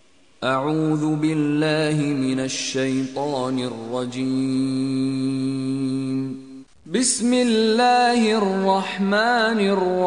أعوذ بالله من الشيطان الرجيم بسم الله الرحمن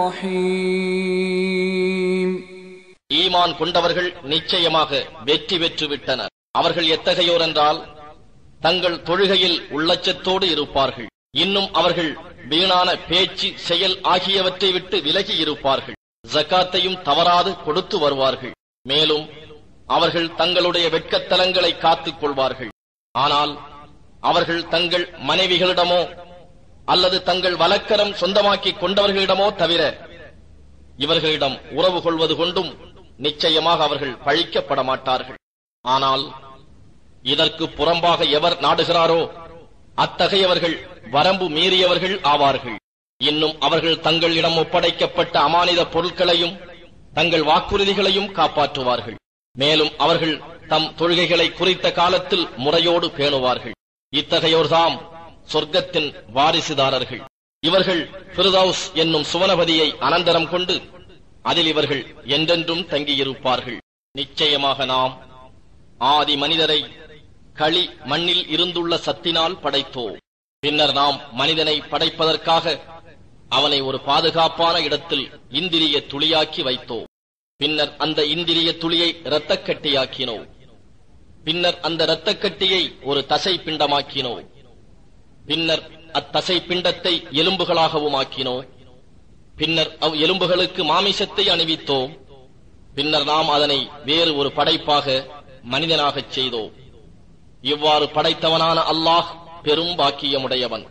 الرحيم ஈமான் கொண்டவர்கள் நிச்சயமாக வெற்றி பெற்று விட்டனர் அவர்கள் எத்தகையோர் என்றால் தங்கள் தொழுகையில் உள்ளச்சத்தோடு இருப்பார்கள் இன்னும் அவர்கள் வீணான பேச்சு செயல் ஆகியவற்றை விட்டு விலகி இருப்பார்கள் ஜக்காத்தையும் தவறாது கொடுத்து வருவார்கள் மேலும் அவர்கள் தங்களுடைய வெட்கத்தலங்களை காத்துக் கொள்வார்கள் ஆனால் அவர்கள் தங்கள் மனைவிகளிடமோ அல்லது தங்கள் வழக்கரம் சொந்தமாக்கிக் கொண்டவர்களிடமோ தவிர இவர்களிடம் உறவு கொள்வது கொண்டும் நிச்சயமாக அவர்கள் பழிக்கப்பட மாட்டார்கள் ஆனால் இதற்கு புறம்பாக எவர் நாடுகிறாரோ அத்தகையவர்கள் வரம்பு மீறியவர்கள் ஆவார்கள் இன்னும் அவர்கள் தங்களிடம் ஒப்படைக்கப்பட்ட அமானித பொருட்களையும் தங்கள் வாக்குறுதிகளையும் காப்பாற்றுவார்கள் மேலும் அவர்கள் தம் தொழுகைகளை குறித்த காலத்தில் முறையோடு பேணுவார்கள் இத்தகையோர்தாம் சொர்க்கத்தின் வாரிசுதாரர்கள் இவர்கள் ஃபிர்தௌஸ் என்னும் சுவனபதியை அனந்தரம் கொண்டு அதில் இவர்கள் என்றென்றும் தங்கியிருப்பார்கள் நிச்சயமாக நாம் ஆதி மனிதரை களி மண்ணில் இருந்துள்ள சத்தினால் படைத்தோம் பின்னர் நாம் மனிதனை படைப்பதற்காக அவனை ஒரு பாதுகாப்பான இடத்தில் இந்திரிய துளியாக்கி வைத்தோம் பின்னர் அந்த இந்திரிய துளியை இரத்தக்கட்டியாக்கினோம் பின்னர் அந்த இரத்தக்கட்டியை ஒரு தசை பிண்டமாக்கினோம் பின்னர் அத்தசை பிண்டத்தை எலும்புகளாகவும் ஆக்கினோம் பின்னர் அவ் எலும்புகளுக்கு மாமிசத்தை அணிவித்தோம் பின்னர் நாம் அதனை வேறு ஒரு படைப்பாக மனிதனாகச் செய்தோம் இவ்வாறு படைத்தவனான அல்லாஹ் பெரும் பாக்கியமுடையவன்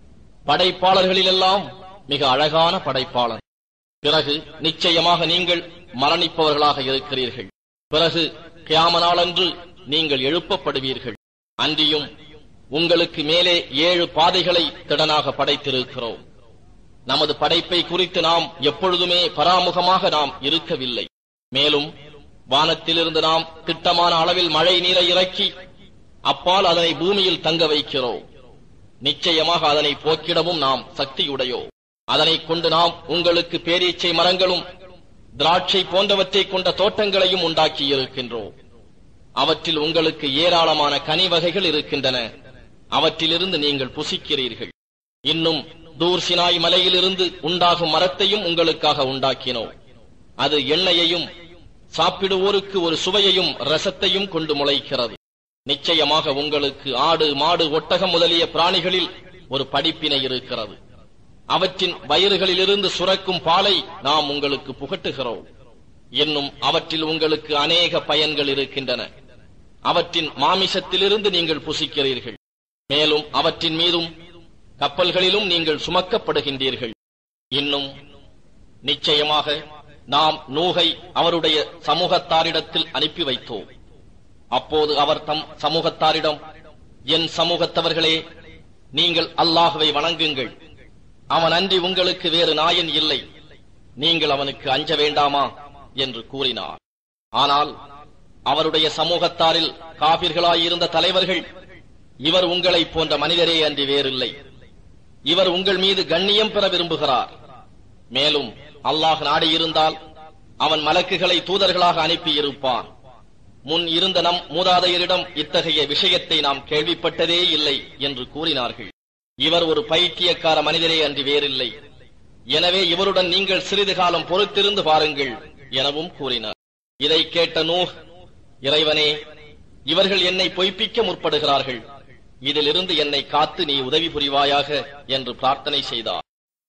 படைப்பாளர்களிலெல்லாம் மிக அழகான படைப்பாளன் பிறகு நிச்சயமாக நீங்கள் மரணிப்பவர்களாக இருக்கிறீர்கள் பிறகு கியாம நாளன்று நீங்கள் எழுப்பப்படுவீர்கள் அன்றியும் உங்களுக்கு மேலே ஏழு பாதைகளை திடனாக படைத்திருக்கிறோம் நமது படைப்பை குறித்து நாம் எப்பொழுதுமே பராமுகமாக நாம் இருக்கவில்லை மேலும் வானத்திலிருந்து நாம் திட்டமான அளவில் மழை நீரை இறக்கி அப்பால் அதனை பூமியில் தங்க வைக்கிறோம் நிச்சயமாக அதனை போக்கிடவும் நாம் சக்தியுடையோ அதனை கொண்டு நாம் உங்களுக்கு பேரீச்சை மரங்களும் திராட்சை போன்றவற்றை கொண்ட தோட்டங்களையும் உண்டாக்கி இருக்கின்றோம் அவற்றில் உங்களுக்கு ஏராளமான கனி வகைகள் இருக்கின்றன அவற்றிலிருந்து நீங்கள் புசிக்கிறீர்கள் இன்னும் தூர் சினாய் மலையிலிருந்து உண்டாகும் மரத்தையும் உங்களுக்காக உண்டாக்கினோம் அது எண்ணெயையும் சாப்பிடுவோருக்கு ஒரு சுவையையும் ரசத்தையும் கொண்டு முளைக்கிறது நிச்சயமாக உங்களுக்கு ஆடு மாடு ஒட்டகம் முதலிய பிராணிகளில் ஒரு படிப்பினை இருக்கிறது அவற்றின் வயிறுகளிலிருந்து சுரக்கும் பாலை நாம் உங்களுக்கு புகட்டுகிறோம் என்னும் அவற்றில் உங்களுக்கு அநேக பயன்கள் இருக்கின்றன அவற்றின் மாமிசத்திலிருந்து நீங்கள் புசிக்கிறீர்கள் மேலும் அவற்றின் மீதும் கப்பல்களிலும் நீங்கள் சுமக்கப்படுகின்றீர்கள் இன்னும் நிச்சயமாக நாம் நூகை அவருடைய சமூகத்தாரிடத்தில் அனுப்பி வைத்தோம் அப்போது அவர் தம் சமூகத்தாரிடம் என் சமூகத்தவர்களே நீங்கள் அல்லாஹுவை வணங்குங்கள் அவன் அன்றி உங்களுக்கு வேறு நாயன் இல்லை நீங்கள் அவனுக்கு அஞ்ச வேண்டாமா என்று கூறினார் ஆனால் அவருடைய சமூகத்தாரில் காபிர்களாயிருந்த தலைவர்கள் இவர் உங்களைப் போன்ற மனிதரே அன்றி வேறில்லை இவர் உங்கள் மீது கண்ணியம் பெற விரும்புகிறார் மேலும் அல்லாஹ் நாடியிருந்தால் அவன் மலக்குகளை தூதர்களாக அனுப்பியிருப்பான் முன் இருந்த நம் மூதாதையரிடம் இத்தகைய விஷயத்தை நாம் கேள்விப்பட்டதே இல்லை என்று கூறினார்கள் இவர் ஒரு பைத்தியக்கார மனிதரே அன்றி வேறில்லை எனவே இவருடன் நீங்கள் சிறிது காலம் பொறுத்திருந்து பாருங்கள் எனவும் கூறினார் இதை கேட்ட நூஹ் இறைவனே இவர்கள் என்னை பொய்ப்பிக்க முற்படுகிறார்கள் இதிலிருந்து என்னை காத்து நீ உதவி புரிவாயாக என்று பிரார்த்தனை செய்தார்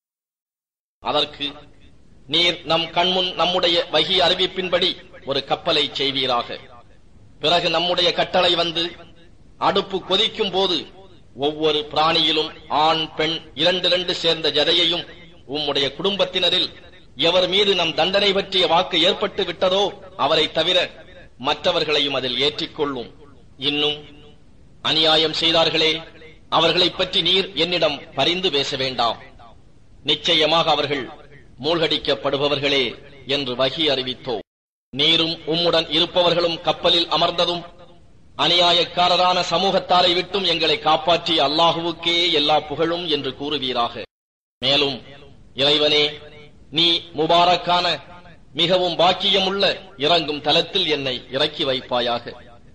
அதற்கு நீர் நம் கண்முன் நம்முடைய வகி அறிவிப்பின்படி ஒரு கப்பலை செய்வீராக பிறகு நம்முடைய கட்டளை வந்து அடுப்பு கொதிக்கும் போது ஒவ்வொரு பிராணியிலும் ஆண் பெண் இரண்டு இரண்டு சேர்ந்த ஜதையையும் உம்முடைய குடும்பத்தினரில் எவர் மீது நம் தண்டனை பற்றிய வாக்கு ஏற்பட்டு விட்டதோ அவரை தவிர மற்றவர்களையும் அதில் ஏற்றிக்கொள்ளும் இன்னும் அநியாயம் செய்தார்களே அவர்களைப் பற்றி நீர் என்னிடம் பரிந்து பேச வேண்டாம் நிச்சயமாக அவர்கள் மூழ்கடிக்கப்படுபவர்களே என்று வகி அறிவித்தோ நீரும் உம்முடன் இருப்பவர்களும் கப்பலில் அமர்ந்ததும் அநியாயக்காரரான சமூகத்தாரை விட்டும் எங்களை காப்பாற்றிய அல்லாஹுவுக்கே எல்லா புகழும் என்று கூறுவீராக மேலும் இறைவனே நீ முபாரக்கான மிகவும் பாக்கியமுள்ள இறங்கும் தலத்தில் என்னை இறக்கி வைப்பாயாக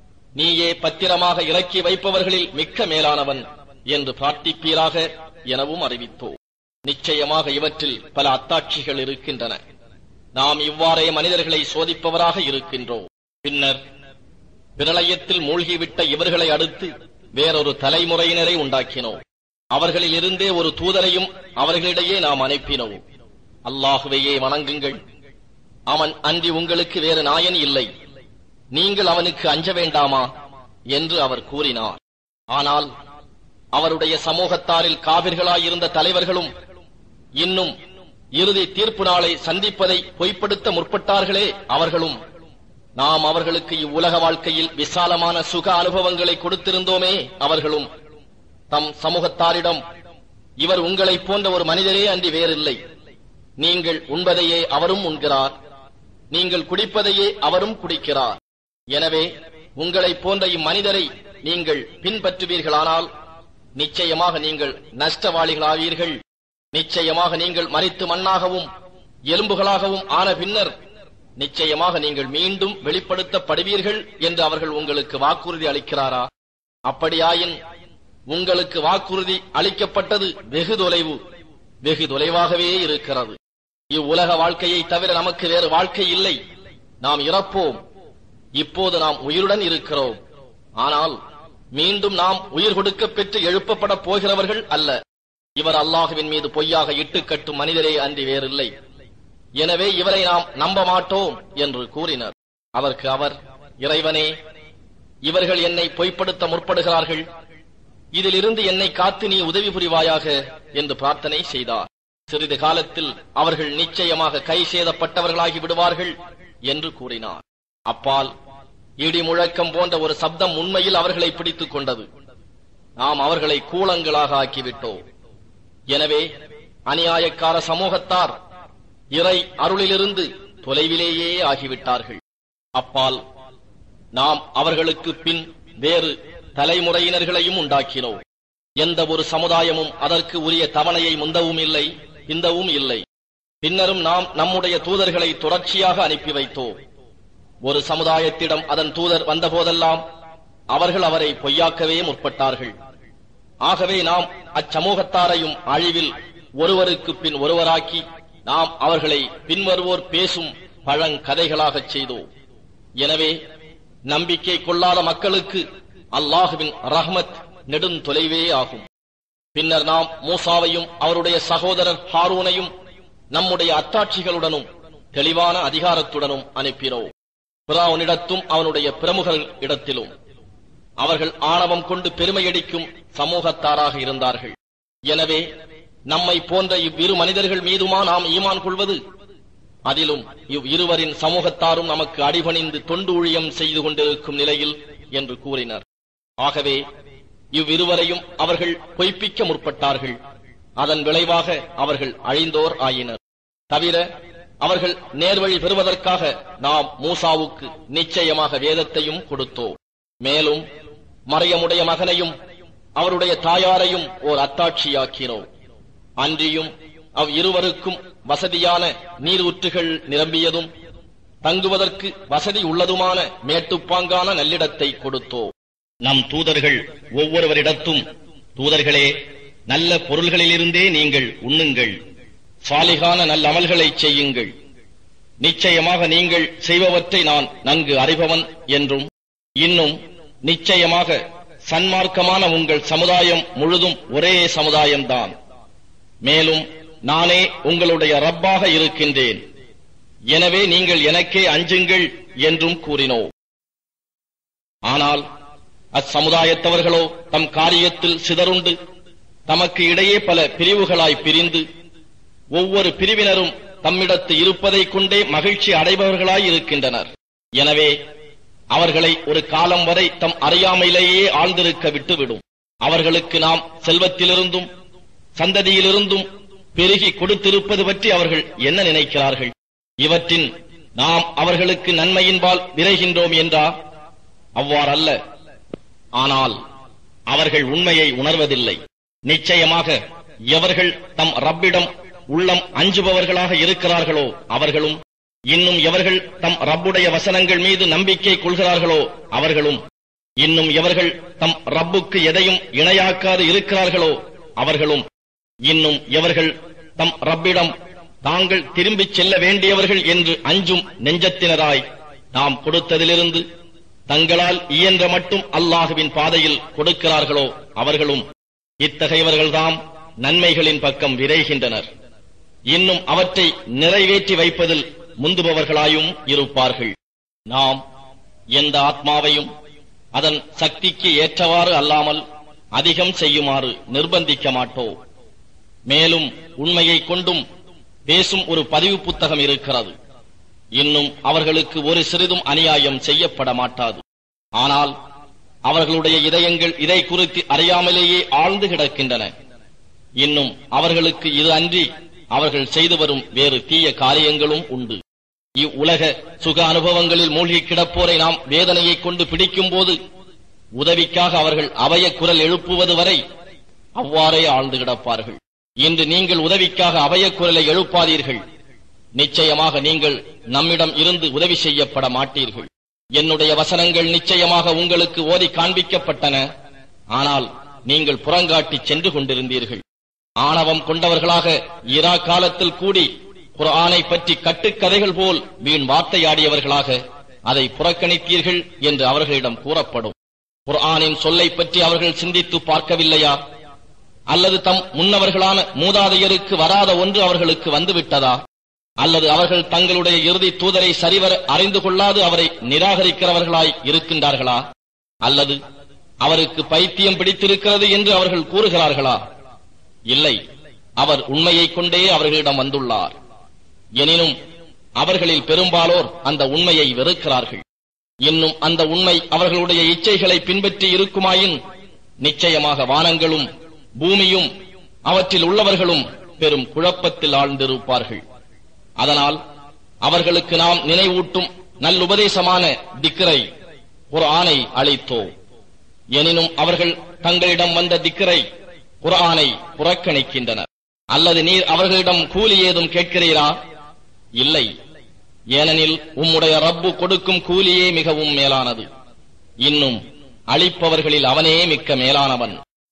நீயே பத்திரமாக இறக்கி வைப்பவர்களில் மிக்க மேலானவன் என்று பிரார்த்திப்பீராக எனவும் அறிவித்தோ நிச்சயமாக இவற்றில் பல அத்தாட்சிகள் இருக்கின்றன நாம் இவ்வாறே மனிதர்களை சோதிப்பவராக இருக்கின்றோம் பின்னர் பிரளயத்தில் மூழ்கிவிட்ட இவர்களை அடுத்து வேறொரு தலைமுறையினரை உண்டாக்கினோம் அவர்களில் இருந்தே ஒரு தூதரையும் அவர்களிடையே நாம் அனுப்பினோம் அல்லாஹுவையே வணங்குங்கள் அவன் அன்றி உங்களுக்கு வேறு நாயன் இல்லை நீங்கள் அவனுக்கு அஞ்ச வேண்டாமா என்று அவர் கூறினார் ஆனால் அவருடைய சமூகத்தாரில் காவிர்களாயிருந்த தலைவர்களும் இன்னும் இறுதி தீர்ப்பு நாளை சந்திப்பதை பொய்ப்படுத்த முற்பட்டார்களே அவர்களும் நாம் அவர்களுக்கு இவ்வுலக வாழ்க்கையில் விசாலமான சுக அனுபவங்களை கொடுத்திருந்தோமே அவர்களும் தம் சமூகத்தாரிடம் இவர் உங்களைப் போன்ற ஒரு மனிதரே அன்றி வேறில்லை நீங்கள் உண்பதையே அவரும் உண்கிறார் நீங்கள் குடிப்பதையே அவரும் குடிக்கிறார் எனவே உங்களைப் போன்ற இம்மனிதரை நீங்கள் பின்பற்றுவீர்களானால் நிச்சயமாக நீங்கள் நஷ்டவாளிகளாவீர்கள் நிச்சயமாக நீங்கள் மறித்து மண்ணாகவும் எலும்புகளாகவும் ஆன பின்னர் நிச்சயமாக நீங்கள் மீண்டும் வெளிப்படுத்தப்படுவீர்கள் என்று அவர்கள் உங்களுக்கு வாக்குறுதி அளிக்கிறாரா அப்படியாயின் உங்களுக்கு வாக்குறுதி அளிக்கப்பட்டது வெகு தொலைவு வெகு தொலைவாகவே இருக்கிறது இவ்வுலக வாழ்க்கையை தவிர நமக்கு வேறு வாழ்க்கை இல்லை நாம் இறப்போம் இப்போது நாம் உயிருடன் இருக்கிறோம் ஆனால் மீண்டும் நாம் உயிர் கொடுக்க பெற்று எழுப்பப்பட போகிறவர்கள் அல்ல இவர் அல்லாஹுவின் மீது பொய்யாக இட்டுக்கட்டும் மனிதரே அன்றி வேறில்லை எனவே இவரை நாம் நம்ப மாட்டோம் என்று கூறினர் அதற்கு அவர் இறைவனே இவர்கள் என்னை பொய்ப்படுத்த முற்படுகிறார்கள் இதிலிருந்து என்னை காத்து நீ உதவி புரிவாயாக என்று பிரார்த்தனை செய்தார் சிறிது காலத்தில் அவர்கள் நிச்சயமாக கை சேதப்பட்டவர்களாகி விடுவார்கள் என்று கூறினார் அப்பால் இடி முழக்கம் போன்ற ஒரு சப்தம் உண்மையில் அவர்களை பிடித்துக் கொண்டது நாம் அவர்களை கூலங்களாக ஆக்கிவிட்டோம் எனவே அநியாயக்கார சமூகத்தார் இறை அருளிலிருந்து தொலைவிலேயே ஆகிவிட்டார்கள் அப்பால் நாம் அவர்களுக்கு பின் வேறு தலைமுறையினர்களையும் உண்டாக்கினோம் எந்த ஒரு சமுதாயமும் அதற்கு உரிய தவணையை முந்தவும் இல்லை பிந்தவும் இல்லை பின்னரும் நாம் நம்முடைய தூதர்களை தொடர்ச்சியாக அனுப்பி வைத்தோம் ஒரு சமுதாயத்திடம் அதன் தூதர் வந்தபோதெல்லாம் அவர்கள் அவரை பொய்யாக்கவே முற்பட்டார்கள் ஆகவே நாம் அச்சமூகத்தாரையும் அழிவில் ஒருவருக்கு பின் ஒருவராக்கி நாம் அவர்களை பின்வருவோர் பேசும் பழங்கதைகளாகச் செய்தோம் எனவே நம்பிக்கை கொள்ளாத மக்களுக்கு அல்லாஹுவின் ரஹ்மத் நெடுந்தொலைவே ஆகும் பின்னர் நாம் மூசாவையும் அவருடைய சகோதரர் ஹாரூனையும் நம்முடைய அத்தாட்சிகளுடனும் தெளிவான அதிகாரத்துடனும் அனுப்பினோம் பிராவுனிடத்தும் அவனுடைய பிரமுகர் இடத்திலும் அவர்கள் ஆணவம் கொண்டு பெருமையடிக்கும் சமூகத்தாராக இருந்தார்கள் எனவே நம்மை போன்ற இவ்விரு மனிதர்கள் மீதுமா நாம் ஈமான் கொள்வது அதிலும் இவ் இருவரின் சமூகத்தாரும் நமக்கு அடிபணிந்து தொண்டு ஊழியம் செய்து கொண்டிருக்கும் நிலையில் என்று கூறினர் ஆகவே இவ்விருவரையும் அவர்கள் பொய்ப்பிக்க முற்பட்டார்கள் அதன் விளைவாக அவர்கள் அழிந்தோர் ஆயினர் தவிர அவர்கள் நேர்வழி பெறுவதற்காக நாம் மூசாவுக்கு நிச்சயமாக வேதத்தையும் கொடுத்தோம் மேலும் மறையமுடைய மகனையும் அவருடைய தாயாரையும் ஓர் அத்தாட்சியாக்கினோம் அன்றியும் அவ் இருவருக்கும் வசதியான நீரூற்றுகள் நிரம்பியதும் தங்குவதற்கு வசதி உள்ளதுமான மேட்டுப்பாங்கான நல்லிடத்தை கொடுத்தோ நம் தூதர்கள் ஒவ்வொருவரிடத்தும் தூதர்களே நல்ல பொருள்களிலிருந்தே நீங்கள் உண்ணுங்கள் சாலிகான நல்ல அமல்களைச் செய்யுங்கள் நிச்சயமாக நீங்கள் செய்பவற்றை நான் நன்கு அறிபவன் என்றும் இன்னும் நிச்சயமாக சன்மார்க்கமான உங்கள் சமுதாயம் முழுதும் ஒரே சமுதாயம்தான் மேலும் நானே உங்களுடைய ரப்பாக இருக்கின்றேன் எனவே நீங்கள் எனக்கே அஞ்சுங்கள் என்றும் கூறினோ ஆனால் அச்சமுதாயத்தவர்களோ தம் காரியத்தில் சிதறுண்டு தமக்கு இடையே பல பிரிவுகளாய் பிரிந்து ஒவ்வொரு பிரிவினரும் தம்மிடத்து இருப்பதைக் கொண்டே மகிழ்ச்சி அடைபவர்களாய் இருக்கின்றனர் எனவே அவர்களை ஒரு காலம் வரை தம் அறியாமையிலேயே ஆழ்ந்திருக்க விட்டுவிடும் அவர்களுக்கு நாம் செல்வத்திலிருந்தும் சந்ததியிலிருந்தும் பெருகி கொடுத்திருப்பது பற்றி அவர்கள் என்ன நினைக்கிறார்கள் இவற்றின் நாம் அவர்களுக்கு நன்மையின்பால் விரைகின்றோம் என்றா அவ்வாறல்ல ஆனால் அவர்கள் உண்மையை உணர்வதில்லை நிச்சயமாக எவர்கள் தம் ரப்பிடம் உள்ளம் அஞ்சுபவர்களாக இருக்கிறார்களோ அவர்களும் இன்னும் எவர்கள் தம் ரப்புடைய வசனங்கள் மீது நம்பிக்கை கொள்கிறார்களோ அவர்களும் இன்னும் எவர்கள் தம் ரப்புக்கு எதையும் இணையாக்காது இருக்கிறார்களோ அவர்களும் இன்னும் எவர்கள் தம் ரப்பிடம் தாங்கள் திரும்பிச் செல்ல வேண்டியவர்கள் என்று அஞ்சும் நெஞ்சத்தினராய் நாம் கொடுத்ததிலிருந்து தங்களால் இயன்ற மட்டும் அல்லாஹுவின் பாதையில் கொடுக்கிறார்களோ அவர்களும் இத்தகையவர்கள்தாம் நன்மைகளின் பக்கம் விரைகின்றனர் இன்னும் அவற்றை நிறைவேற்றி வைப்பதில் முந்துபவர்களாயும் இருப்பார்கள் நாம் எந்த ஆத்மாவையும் அதன் சக்திக்கு ஏற்றவாறு அல்லாமல் அதிகம் செய்யுமாறு நிர்பந்திக்க மாட்டோம் மேலும் உண்மையை கொண்டும் பேசும் ஒரு பதிவு புத்தகம் இருக்கிறது இன்னும் அவர்களுக்கு ஒரு சிறிதும் அநியாயம் செய்யப்பட மாட்டாது ஆனால் அவர்களுடைய இதயங்கள் இதை குறித்து அறியாமலேயே ஆழ்ந்து கிடக்கின்றன இன்னும் அவர்களுக்கு இது அன்றி அவர்கள் செய்து வரும் வேறு தீய காரியங்களும் உண்டு இவ்வுலக சுக அனுபவங்களில் மூழ்கி கிடப்போரை நாம் வேதனையைக் கொண்டு பிடிக்கும் போது உதவிக்காக அவர்கள் அவைய குரல் எழுப்புவது வரை அவ்வாறே ஆழ்ந்து கிடப்பார்கள் இன்று நீங்கள் உதவிக்காக அவைய குரலை எழுப்பாதீர்கள் நிச்சயமாக நீங்கள் நம்மிடம் இருந்து உதவி செய்யப்பட மாட்டீர்கள் என்னுடைய வசனங்கள் நிச்சயமாக உங்களுக்கு ஓதி காண்பிக்கப்பட்டன ஆனால் நீங்கள் புறங்காட்டி சென்று கொண்டிருந்தீர்கள் ஆணவம் கொண்டவர்களாக இரா காலத்தில் கூடி குர்ஆனை பற்றி கட்டுக்கதைகள் போல் வீண் வார்த்தையாடியவர்களாக அதை புறக்கணித்தீர்கள் என்று அவர்களிடம் கூறப்படும் குர்ஆனின் சொல்லை பற்றி அவர்கள் சிந்தித்து பார்க்கவில்லையா அல்லது தம் முன்னவர்களான மூதாதையருக்கு வராத ஒன்று அவர்களுக்கு வந்துவிட்டதா அல்லது அவர்கள் தங்களுடைய இறுதி தூதரை சரிவர அறிந்து கொள்ளாது அவரை நிராகரிக்கிறவர்களாய் இருக்கின்றார்களா அல்லது அவருக்கு பைத்தியம் பிடித்திருக்கிறது என்று அவர்கள் கூறுகிறார்களா இல்லை அவர் உண்மையைக் கொண்டே அவர்களிடம் வந்துள்ளார் எனினும் அவர்களில் பெரும்பாலோர் அந்த உண்மையை வெறுக்கிறார்கள் இன்னும் அந்த உண்மை அவர்களுடைய இச்சைகளை பின்பற்றி இருக்குமாயின் நிச்சயமாக வானங்களும் பூமியும் அவற்றில் உள்ளவர்களும் பெரும் குழப்பத்தில் ஆழ்ந்திருப்பார்கள் அதனால் அவர்களுக்கு நாம் நினைவூட்டும் நல்லுபதேசமான திக்ரை குர்ஆனை அளித்தோம் எனினும் அவர்கள் தங்களிடம் வந்த திக்ரை குர்ஆனை புறக்கணிக்கின்றனர் அல்லது நீர் அவர்களிடம் கூலி ஏதும் கேட்கிறீரா இல்லை ஏனெனில் உம்முடைய ரப்பு கொடுக்கும் கூலியே மிகவும் மேலானது இன்னும் அளிப்பவர்களில் அவனே மிக்க மேலானவன்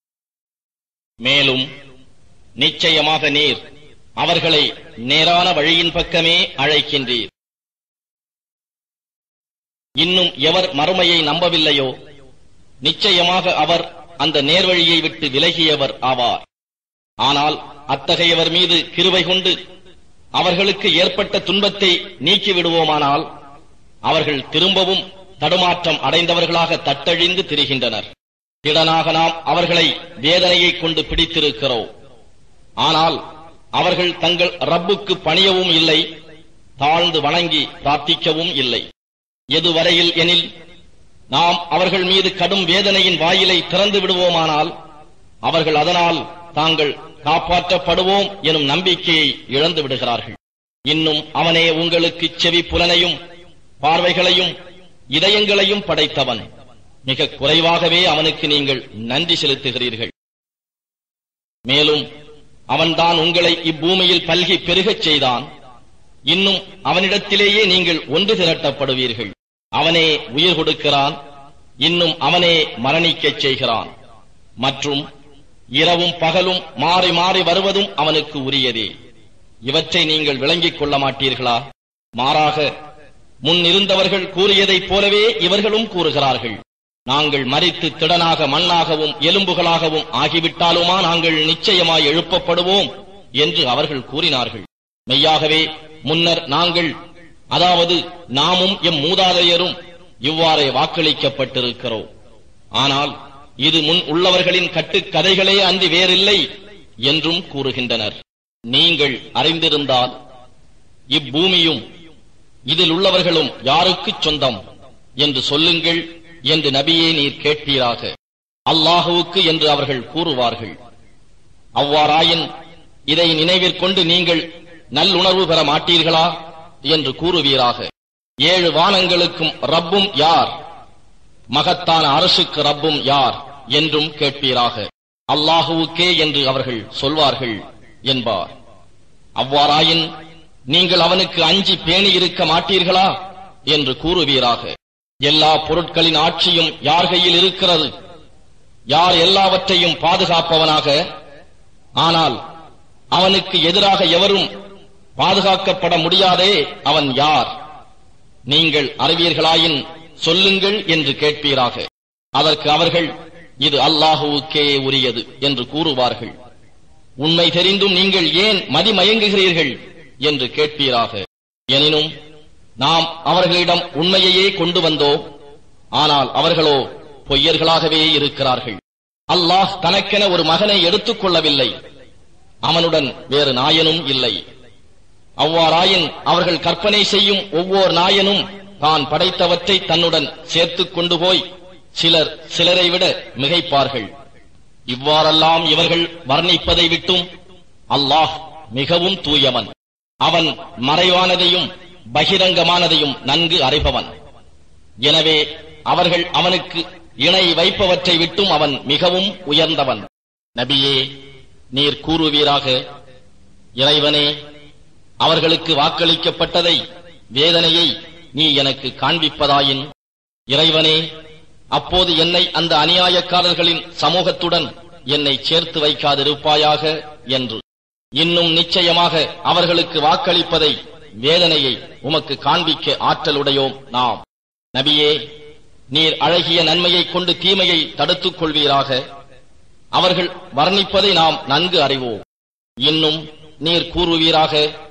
மேலும் நிச்சயமாக நீர் அவர்களை நேரான வழியின் பக்கமே அழைக்கின்றீர் இன்னும் எவர் மறுமையை நம்பவில்லையோ நிச்சயமாக அவர் அந்த நேர்வழியை விட்டு விலகியவர் ஆவார் ஆனால் அத்தகையவர் மீது கிருபை கொண்டு அவர்களுக்கு ஏற்பட்ட துன்பத்தை நீக்கிவிடுவோமானால் அவர்கள் திரும்பவும் தடுமாற்றம் அடைந்தவர்களாக தட்டழிந்து திரிகின்றனர் திடனாக நாம் அவர்களை வேதனையைக் கொண்டு பிடித்திருக்கிறோம் ஆனால் அவர்கள் தங்கள் ரப்புக்கு பணியவும் இல்லை தாழ்ந்து வணங்கி பிரார்த்திக்கவும் இல்லை எதுவரையில் எனில் நாம் அவர்கள் மீது கடும் வேதனையின் வாயிலை திறந்து விடுவோமானால் அவர்கள் அதனால் தாங்கள் காப்பாற்றப்படுவோம் எனும் நம்பிக்கையை இழந்து விடுகிறார்கள் இன்னும் அவனே உங்களுக்கு செவி புலனையும் பார்வைகளையும் இதயங்களையும் படைத்தவன் மிக குறைவாகவே அவனுக்கு நீங்கள் நன்றி செலுத்துகிறீர்கள் மேலும் அவன்தான் உங்களை இப்பூமியில் பல்கி பெருகச் செய்தான் இன்னும் அவனிடத்திலேயே நீங்கள் ஒன்று திரட்டப்படுவீர்கள் அவனே உயிர் கொடுக்கிறான் இன்னும் அவனே மரணிக்கச் செய்கிறான் மற்றும் இரவும் பகலும் மாறி மாறி வருவதும் அவனுக்கு உரியதே இவற்றை நீங்கள் விளங்கிக் கொள்ள மாட்டீர்களா மாறாக முன் இருந்தவர்கள் கூறியதைப் போலவே இவர்களும் கூறுகிறார்கள் நாங்கள் மரித்து திடனாக மண்ணாகவும் எலும்புகளாகவும் ஆகிவிட்டாலுமா நாங்கள் நிச்சயமாய் எழுப்பப்படுவோம் என்று அவர்கள் கூறினார்கள் மெய்யாகவே முன்னர் நாங்கள் அதாவது நாமும் எம் மூதாதையரும் இவ்வாறே வாக்களிக்கப்பட்டிருக்கிறோம் ஆனால் இது முன் உள்ளவர்களின் கட்டுக்கதைகளே அன்றி வேறில்லை என்றும் கூறுகின்றனர் நீங்கள் அறிந்திருந்தால் இப்பூமியும் இதில் உள்ளவர்களும் யாருக்குச் சொந்தம் என்று சொல்லுங்கள் என்று நபியே நீர் கேட்பீராக அல்லாஹுவுக்கு என்று அவர்கள் கூறுவார்கள் அவ்வாறாயின் இதை நினைவிற்கொண்டு நீங்கள் நல்லுணர்வு பெற மாட்டீர்களா என்று கூறுவீராக ஏழு வானங்களுக்கும் ரப்பும் யார் மகத்தான அரசுக்கு ரப்பும் யார் என்றும் கேட்பீராக அல்லாஹுவுக்கே என்று அவர்கள் சொல்வார்கள் என்பார் அவ்வாறாயின் நீங்கள் அவனுக்கு அஞ்சி பேணி இருக்க மாட்டீர்களா என்று கூறுவீராக எல்லா பொருட்களின் ஆட்சியும் யார் கையில் இருக்கிறது யார் எல்லாவற்றையும் பாதுகாப்பவனாக ஆனால் அவனுக்கு எதிராக எவரும் பாதுகாக்கப்பட முடியாதே அவன் யார் நீங்கள் அறிவீர்களாயின் சொல்லுங்கள் என்று கேட்பீராக அதற்கு அவர்கள் இது அல்லாஹுவுக்கே உரியது என்று கூறுவார்கள் உண்மை தெரிந்தும் நீங்கள் ஏன் மதிமயங்குகிறீர்கள் என்று கேட்பீராக எனினும் நாம் அவர்களிடம் உண்மையையே கொண்டு வந்தோம் ஆனால் அவர்களோ பொய்யர்களாகவே இருக்கிறார்கள் அல்லாஹ் தனக்கென ஒரு மகனை எடுத்துக் கொள்ளவில்லை அவனுடன் வேறு நாயனும் இல்லை அவ்வாறாயின் அவர்கள் கற்பனை செய்யும் ஒவ்வொரு நாயனும் தான் படைத்தவற்றை தன்னுடன் சேர்த்துக் கொண்டு போய் சிலர் சிலரை விட மிகைப்பார்கள் இவ்வாறெல்லாம் இவர்கள் வர்ணிப்பதை விட்டும் அல்லாஹ் மிகவும் தூயவன் அவன் மறைவானதையும் பகிரங்கமானதையும் நன்கு அறிபவன் எனவே அவர்கள் அவனுக்கு இணை வைப்பவற்றை விட்டும் அவன் மிகவும் உயர்ந்தவன் நபியே நீர் கூறுவீராக இறைவனே அவர்களுக்கு வாக்களிக்கப்பட்டதை வேதனையை நீ எனக்கு காண்பிப்பதாயின் இறைவனே அப்போது என்னை அந்த அநியாயக்காரர்களின் சமூகத்துடன் என்னை சேர்த்து வைக்காதிருப்பாயாக என்று இன்னும் நிச்சயமாக அவர்களுக்கு வாக்களிப்பதை வேதனையை உமக்கு காண்பிக்க ஆற்றலுடையோம் நாம் நபியே நீர் அழகிய நன்மையைக் கொண்டு தீமையை தடுத்துக் கொள்வீராக அவர்கள் வர்ணிப்பதை நாம் நன்கு அறிவோம் இன்னும் நீர் கூறுவீராக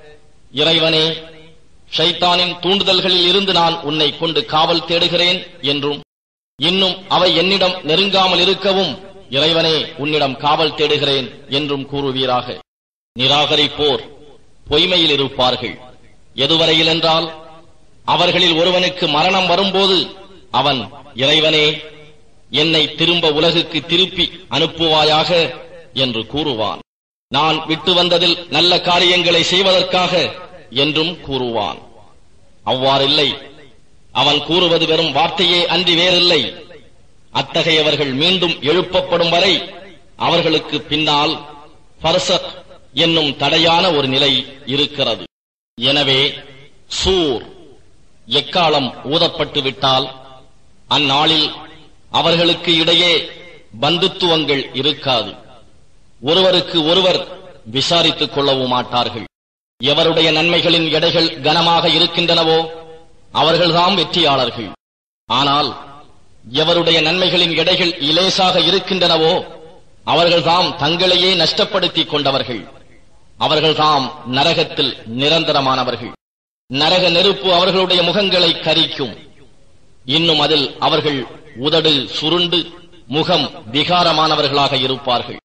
இறைவனே ஷைத்தானின் தூண்டுதல்களில் இருந்து நான் உன்னை கொண்டு காவல் தேடுகிறேன் என்றும் இன்னும் அவை என்னிடம் நெருங்காமல் இருக்கவும் இறைவனே உன்னிடம் காவல் தேடுகிறேன் என்றும் கூறுவீராக நிராகரிப்போர் பொய்மையில் இருப்பார்கள் எதுவரையில் என்றால் அவர்களில் ஒருவனுக்கு மரணம் வரும்போது அவன் இறைவனே என்னை திரும்ப உலகுக்கு திருப்பி அனுப்புவாயாக என்று கூறுவான் நான் விட்டு வந்ததில் நல்ல காரியங்களை செய்வதற்காக என்றும் கூறுவான் அவ்வாறில்லை அவன் கூறுவது வெறும் வார்த்தையே அன்றி வேறில்லை அத்தகையவர்கள் மீண்டும் எழுப்பப்படும் வரை அவர்களுக்கு பின்னால் பர்சக் என்னும் தடையான ஒரு நிலை இருக்கிறது எனவே சூர் எக்காலம் ஊதப்பட்டு விட்டால் அந்நாளில் அவர்களுக்கு இடையே பந்துத்துவங்கள் இருக்காது ஒருவருக்கு ஒருவர் விசாரித்துக் கொள்ளவும் மாட்டார்கள் எவருடைய நன்மைகளின் எடைகள் கனமாக இருக்கின்றனவோ அவர்கள்தாம் வெற்றியாளர்கள் ஆனால் எவருடைய நன்மைகளின் எடைகள் இலேசாக இருக்கின்றனவோ அவர்கள்தாம் தங்களையே நஷ்டப்படுத்திக் கொண்டவர்கள் அவர்கள்தாம் நரகத்தில் நிரந்தரமானவர்கள் நரக நெருப்பு அவர்களுடைய முகங்களை கரிக்கும் இன்னும் அதில் அவர்கள் உதடு சுருண்டு முகம் விகாரமானவர்களாக இருப்பார்கள்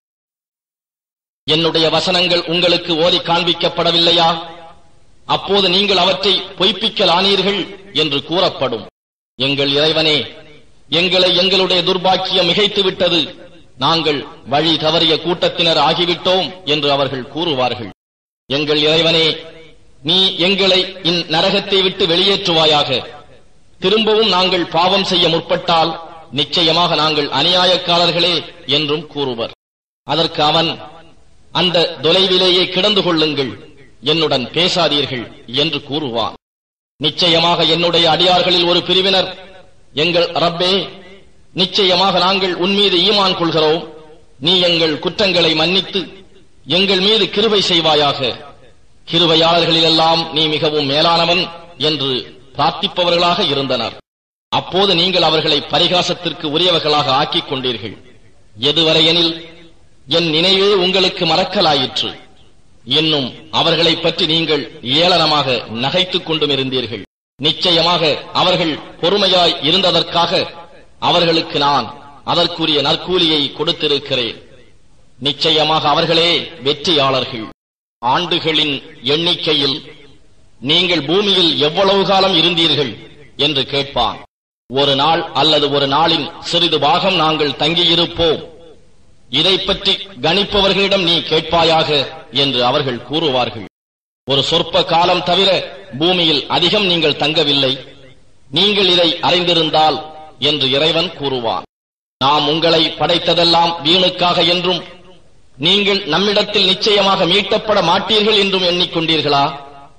என்னுடைய வசனங்கள் உங்களுக்கு ஓதி காண்பிக்கப்படவில்லையா அப்போது நீங்கள் அவற்றை பொய்ப்பிக்கலானீர்கள் என்று கூறப்படும் எங்கள் இறைவனே எங்களை எங்களுடைய துர்பாக்கியம் மிகைத்து விட்டது நாங்கள் வழி தவறிய கூட்டத்தினர் ஆகிவிட்டோம் என்று அவர்கள் கூறுவார்கள் எங்கள் இறைவனே நீ எங்களை இந்நரகத்தை விட்டு வெளியேற்றுவாயாக திரும்பவும் நாங்கள் பாவம் செய்ய முற்பட்டால் நிச்சயமாக நாங்கள் அநியாயக்காரர்களே என்றும் கூறுவர் அதற்கு அவன் அந்த தொலைவிலேயே கிடந்து கொள்ளுங்கள் என்னுடன் பேசாதீர்கள் என்று கூறுவான் நிச்சயமாக என்னுடைய அடியார்களில் ஒரு பிரிவினர் எங்கள் ரப்பே நிச்சயமாக நாங்கள் உன்மீது ஈமான் கொள்கிறோம் நீ எங்கள் குற்றங்களை மன்னித்து எங்கள் மீது கிருபை செய்வாயாக கிருபையாளர்களிலெல்லாம் நீ மிகவும் மேலானவன் என்று பிரார்த்திப்பவர்களாக இருந்தனர் அப்போது நீங்கள் அவர்களை பரிகாசத்திற்கு உரியவர்களாக ஆக்கிக் கொண்டீர்கள் எதுவரையெனில் என் நினைவே உங்களுக்கு மறக்கலாயிற்று இன்னும் அவர்களைப் பற்றி நீங்கள் ஏளனமாக நகைத்துக் கொண்டும் இருந்தீர்கள் நிச்சயமாக அவர்கள் பொறுமையாய் இருந்ததற்காக அவர்களுக்கு நான் அதற்குரிய நற்கூலியை கொடுத்திருக்கிறேன் நிச்சயமாக அவர்களே வெற்றியாளர்கள் ஆண்டுகளின் எண்ணிக்கையில் நீங்கள் பூமியில் எவ்வளவு காலம் இருந்தீர்கள் என்று கேட்பான் ஒரு நாள் அல்லது ஒரு நாளின் சிறிது பாகம் நாங்கள் தங்கியிருப்போம் இதை பற்றி கணிப்பவர்களிடம் நீ கேட்பாயாக என்று அவர்கள் கூறுவார்கள் ஒரு சொற்ப காலம் தவிர பூமியில் அதிகம் நீங்கள் தங்கவில்லை நீங்கள் இதை அறிந்திருந்தால் என்று இறைவன் கூறுவான் நாம் உங்களை படைத்ததெல்லாம் வீணுக்காக என்றும் நீங்கள் நம்மிடத்தில் நிச்சயமாக மீட்டப்பட மாட்டீர்கள் என்றும் எண்ணிக்கொண்டீர்களா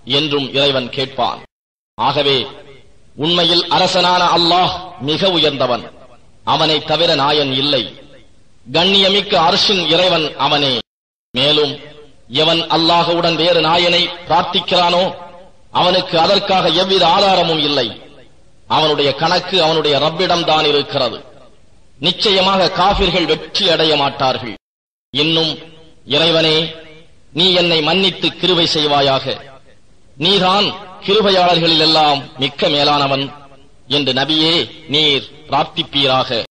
என்றும் இறைவன் கேட்பான் ஆகவே உண்மையில் அரசனான அல்லாஹ் மிக உயர்ந்தவன் அவனை தவிர நாயன் இல்லை கண்ணியமிக்க அர்ஷின் இறைவன் அவனே மேலும் எவன் அல்லாஹுடன் வேறு நாயனை பிரார்த்திக்கிறானோ அவனுக்கு அதற்காக எவ்வித ஆதாரமும் இல்லை அவனுடைய கணக்கு அவனுடைய ரப்பிடம் தான் இருக்கிறது நிச்சயமாக காபிர்கள் வெற்றி அடைய மாட்டார்கள் இன்னும் இறைவனே நீ என்னை மன்னித்து கிருபை செய்வாயாக நீதான் கிருபையாளர்களில் எல்லாம் மிக்க மேலானவன் என்று நபியே நீர் பிரார்த்திப்பீராக